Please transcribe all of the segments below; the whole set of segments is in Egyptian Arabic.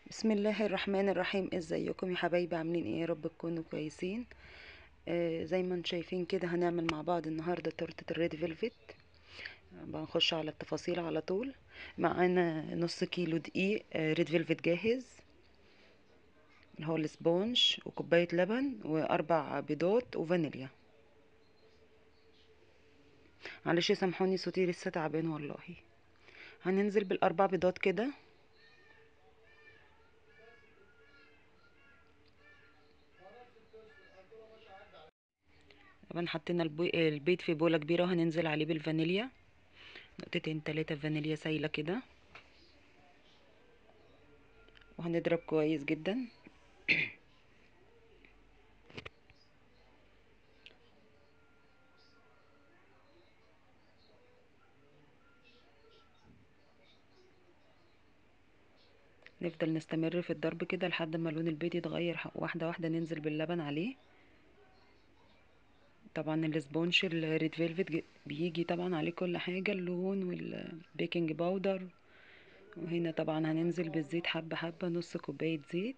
بسم الله الرحمن الرحيم ازيكم يا حبايبي عاملين ايه يا رب تكونوا كويسين آه زي ما انتم شايفين كده هنعمل مع بعض النهارده تورته الريد فيلفت بنخش على التفاصيل على طول معانا نص كيلو دقيق آه ريد فيلفت جاهز اللي هو السبونج وكوبايه لبن واربع بيضات وفانيليا معلش سامحوني صوتي لسه تعبان والله هننزل بالاربع بيضات كده طبعا حطينا البيض في بولة كبيرة وهننزل عليه بالفانيليا نقطتين تلاتة فانيليا سايلة كده وهنضرب كويس جدا نفضل نستمر في الضرب كده لحد ما لون البيض يتغير واحدة واحدة ننزل باللبن عليه طبعا السبونش الريد فيلفت بيجي طبعا عليه كل حاجة اللون والبيكنج باودر وهنا طبعا هننزل بالزيت حبة حبة نص كوباية زيت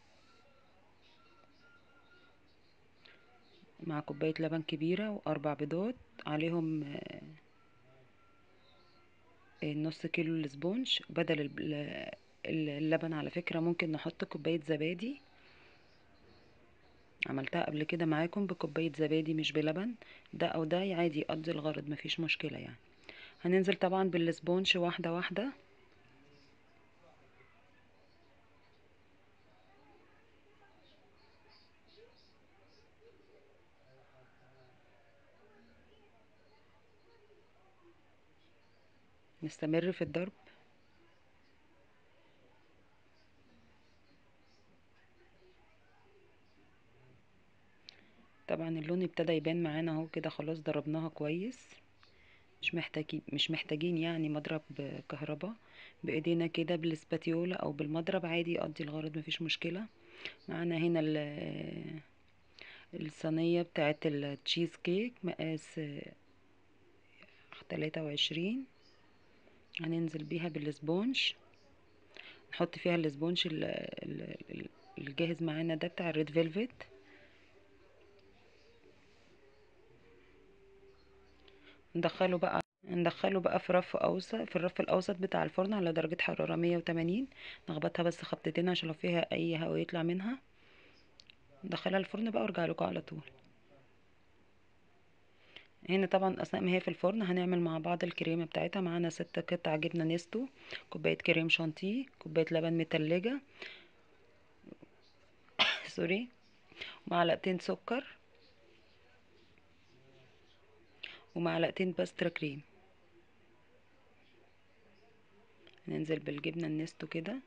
مع كوباية لبن كبيرة وأربع بيضات عليهم نص كيلو السبونج بدل اللبن على فكرة ممكن نحط كوباية زبادي عملتها قبل كده معاكم بكوباية زبادي مش بلبن ده او ده عادي يقضي الغرض مفيش مشكلة يعني هننزل طبعا بالسبونج واحدة واحدة نستمر في الضرب طبعا اللون ابتدى يبان معانا اهو كده خلاص ضربناها كويس مش محتاجين مش محتاجين يعني مضرب كهرباء بايدينا كده بالسباتيولا او بالمضرب عادي يقضي الغرض مفيش مشكله معانا هنا الصينيه بتاعه التشيز كيك مقاس تلاتة وعشرين هننزل بيها بالسبونج نحط فيها السبونج الجاهز معانا ده بتاع الريد فيلفت ندخله بقى ندخله بقى في رف اوسط في الرف الاوسط بتاع الفرن على درجه حراره 180 نخبطها بس خبطتين عشان لو فيها اي هواء يطلع منها ندخلها الفرن بقى وارجع لكم على طول هنا طبعا اثناء ما هي في الفرن هنعمل مع بعض الكريمه بتاعتها معانا ست قطع جبنه نستو كوبايه كريم شانتيه كوبايه لبن متلجه سوري معلقتين سكر ومعلقتين باسترا كريم ننزل بالجبنة النستو كده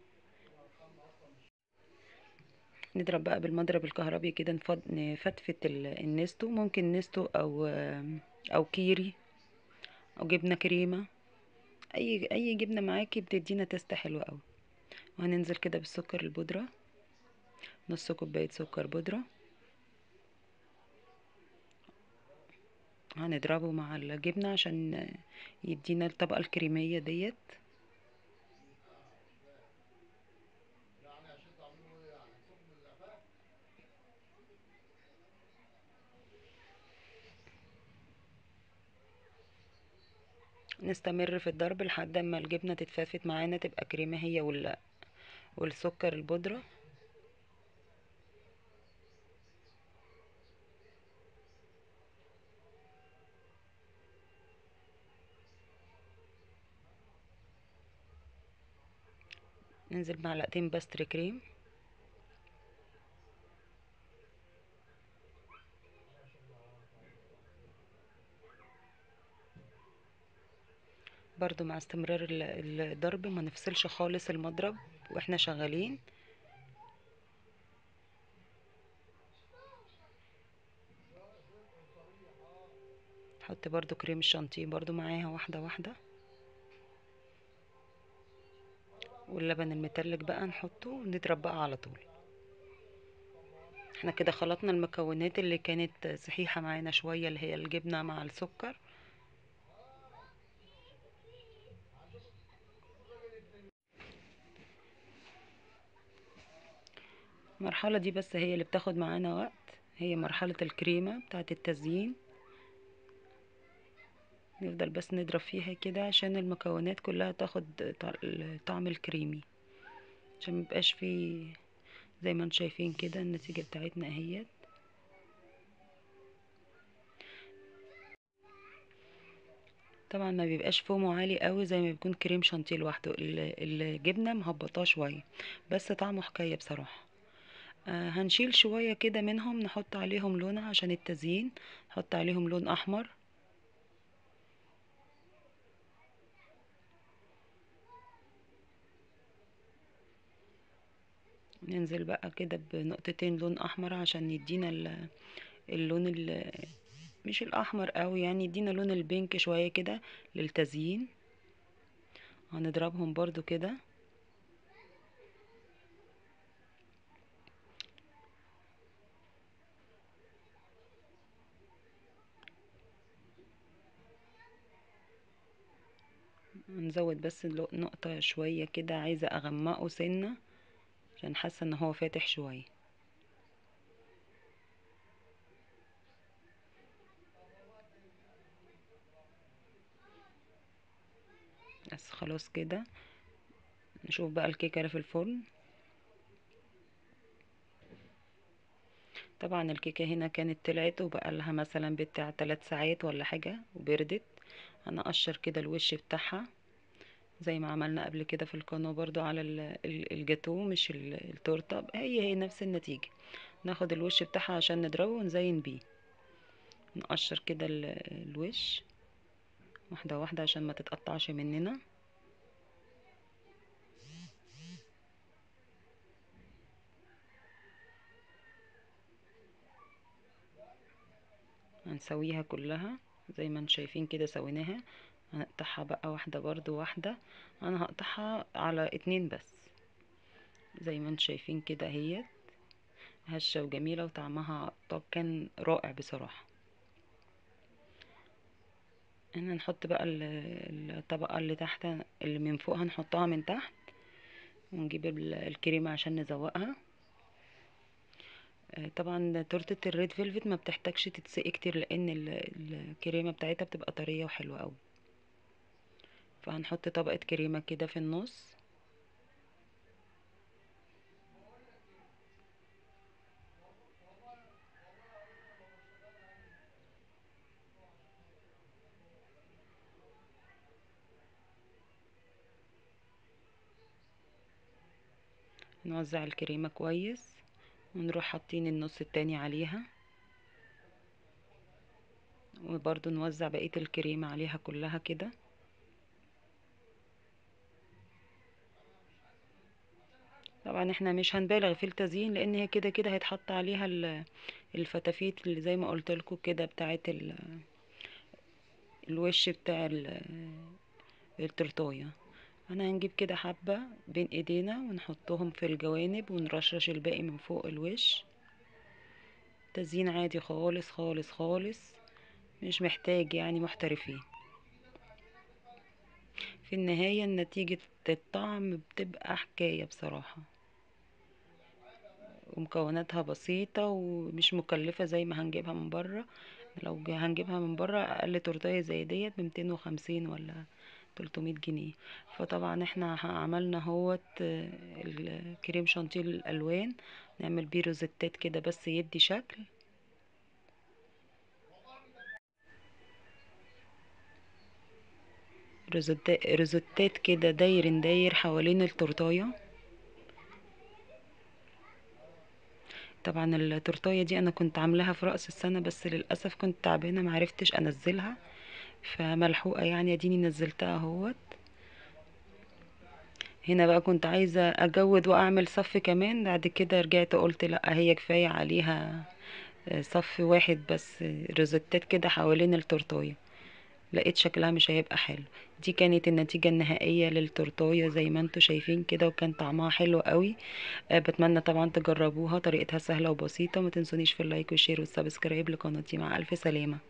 نضرب بقى بالمضرب الكهربي كده نفتفت النستو ممكن نستو او او كيري او جبنة كريمة اي اي جبنة معاكي بتدينا تست حلوة قوي وهننزل كده بالسكر البودرة نص كوباية سكر بودرة هنضربه مع الجبنة عشان يدينا الطبقة الكريمية ديت نستمر في الضرب لحد ما الجبنة تتفافت معانا تبقى كريمة هي وال... والسكر البودرة ننزل معلقتين باستري كريم برضو مع استمرار الضرب ما نفصلش خالص المضرب واحنا شغالين نحط برضو كريم الشانتيه برضو معاها واحدة واحدة واللبن المتلج بقى نحطه ونضرب بقى على طول احنا كده خلطنا المكونات اللي كانت صحيحة معانا شوية اللي هي الجبنة مع السكر المرحلة دي بس هي اللي بتاخد معانا وقت هي مرحلة الكريمة بتاعة التزيين نفضل بس نضرب فيها كده عشان المكونات كلها تاخد الطعم الكريمي عشان ميبقاش فيه زي ما انتم شايفين كده النتيجة بتاعتنا اهيت طبعا ما بيبقاش فومه عالي قوي زي ما بيكون كريم شانتيه لوحده الجبنه مهبطاه شويه بس طعمه حكايه بصراحه آه هنشيل شويه كده منهم نحط عليهم لون عشان التزيين نحط عليهم لون احمر ننزل بقى كده بنقطتين لون احمر عشان يدينا اللون مش الاحمر قوي يعني يدينا لون البينك شويه كده للتزيين هنضربهم برضو كده نزود بس نقطة شوية كده عايزة اغمقه سنة عشان حاسة ان هو فاتح شوية بس خلاص كده نشوف بقى الكيكة اللي في الفرن طبعا الكيكة هنا كانت طلعت وبقى لها مثلا بتاع ثلاث ساعات ولا حاجة وبردت انا اقشر كده الوش بتاعها زي ما عملنا قبل كده في القناة برضو على الجاتو مش التورتة هي هي نفس النتيجة ناخد الوش بتاعها عشان نضربه ونزين بيه نقشر كده الوش واحدة واحدة عشان ما تتقطعش مننا هنسويها كلها زي ما انتم شايفين كده سويناها هنقطعها بقى واحدة برضو واحدة انا هقطعها على اتنين بس زي ما انتم شايفين كده اهيت هشة وجميلة وطعمها طب كان رائع بصراحة هنا نحط بقى الطبقة اللي تحت اللي من فوق هنحطها من تحت ونجيب الكريمة عشان نزوقها طبعا تورتة الريد فيلفت ما بتحتاجش تتسقي كتير لان الكريمة بتاعتها بتبقى طرية وحلوة قوي فهنحط طبقة كريمة كده في النص نوزع الكريمة كويس ونروح حاطين النص التاني عليها وبرضو نوزع بقية الكريمة عليها كلها كده طبعا احنا مش هنبالغ في التزيين لان هي كده كده هيتحط عليها الفتافيت اللي زي ما قلت لكم كده بتاعت الوش بتاع التورتايه انا هنجيب كده حبة بين ايدينا ونحطهم في الجوانب ونرشرش الباقي من فوق الوش تزيين عادي خالص خالص خالص مش محتاج يعني محترفين في النهاية نتيجة الطعم بتبقى حكاية بصراحة ومكوناتها بسيطة ومش مكلفة زي ما هنجيبها من برا لو هنجيبها من برا اقل تورتايه زي ديت بمتين وخمسين ولا تلتمية جنيه فطبعا احنا عملنا هوت الكريم شانتيه الالوان نعمل بيه روزيتات كده بس يدي شكل روزيتات كده داير داير حوالين التورتايه طبعا التورتايه دي انا كنت عاملاها في راس السنه بس للاسف كنت تعبانه معرفتش انزلها فملحوقه يعني اديني نزلتها اهوت هنا بقى كنت عايزه اجود واعمل صف كمان بعد كده رجعت قلت لا هي كفايه عليها صف واحد بس روزيتات كده حوالين التورتايه لقيت شكلها مش هيبقى حلو دي كانت النتيجة النهائية للتورتايه زي ما انتوا شايفين كده وكان طعمها حلو قوي أه بتمنى طبعا تجربوها طريقتها سهلة وبسيطة ما تنسونيش في اللايك والشير والسبسكرايب لقناتي مع الف سلامة